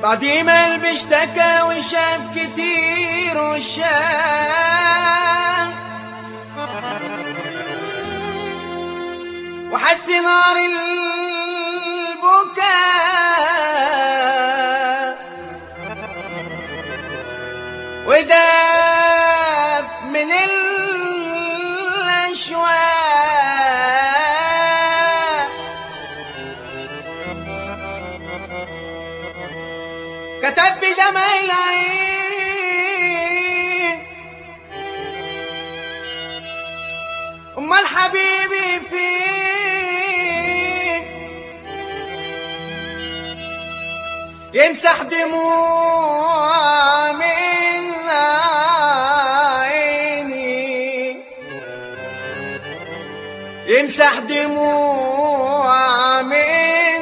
بعد ما قلب اشتكى وشاف كتير وشاف وحس نار البكاء وداب من الأشواق كتب بدمع العين امال حبيبي فين يمسح دموع من عيني يمسح دموع من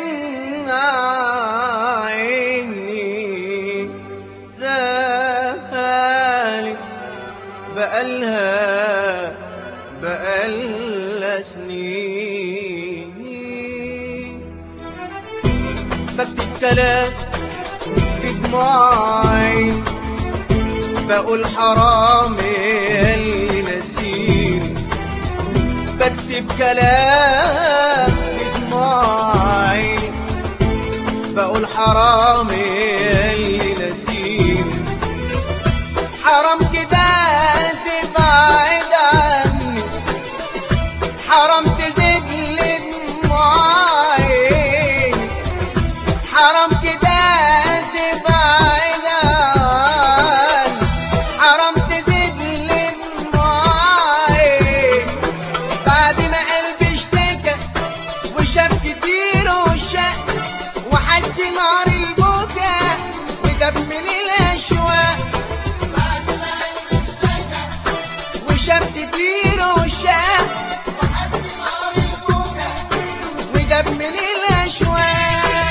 عيني زهالي بقالها بقالها سنين بكتب كلام بدموعي بقول حرام اللي نسيني بكتب كلام بدموعي بقول حرام اللي نسيني حرام كده تبعد عني حرام تزيد لي دموعي حرام كده تبعد عني حرام تزيد لي دموعي بعد ما قلبي اشتكى وشاف كتير وشاق وحس نار البكاء ودم الاشواق وشاف كتير وشاق ودم الاشواق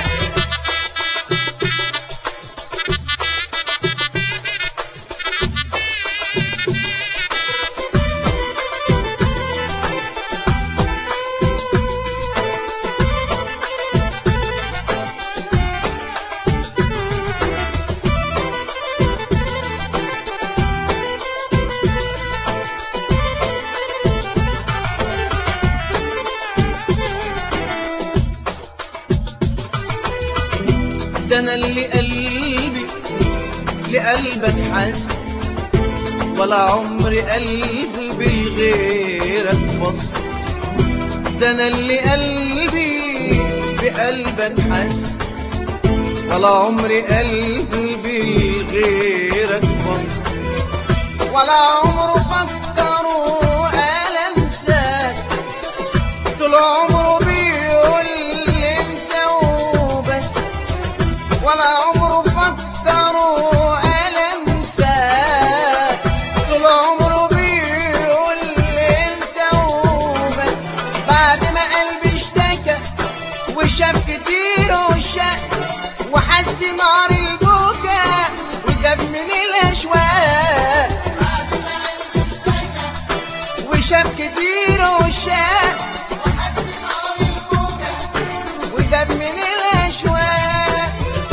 ده انا اللي قلبي لقلبك حس ولا عمري قلبي لغيرك بص ده انا اللي قلبي بقلبك حس ولا عمري قلبي لغيرك بص ولا عمره فكروا قال انساك طول عمره بيقول لي انت وبس ولا عمره فكروا قال انساك طول عمره بيقول لي انت وبس بعد ما قلبي اشتكى وشاف كتير وشاق وحس نار البكاء وجاب من الاشواق وشاف كتير وشاق وجاب من الاشواق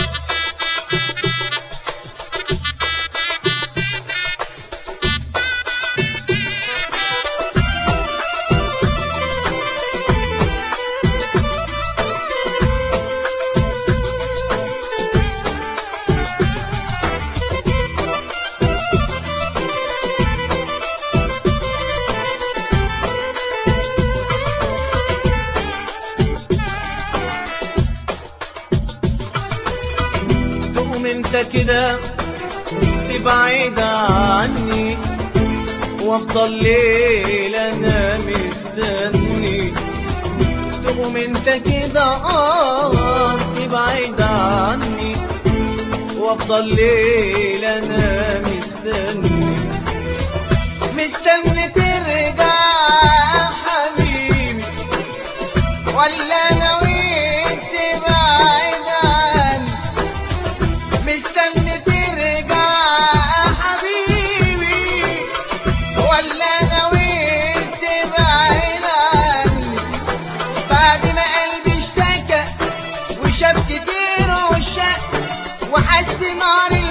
تقوم انت كده تبعد عني وافضل ليل انا مستني تقوم انت كده اه تبعد عني وافضل ليل انا مستني مستني ترجع حبيبي ولا نويت تبعد عني مستني ترجع حبيبي ولا نويت تبعد عني بعد ما قلبي اشتكى وشاف كتير وشاق وحس نار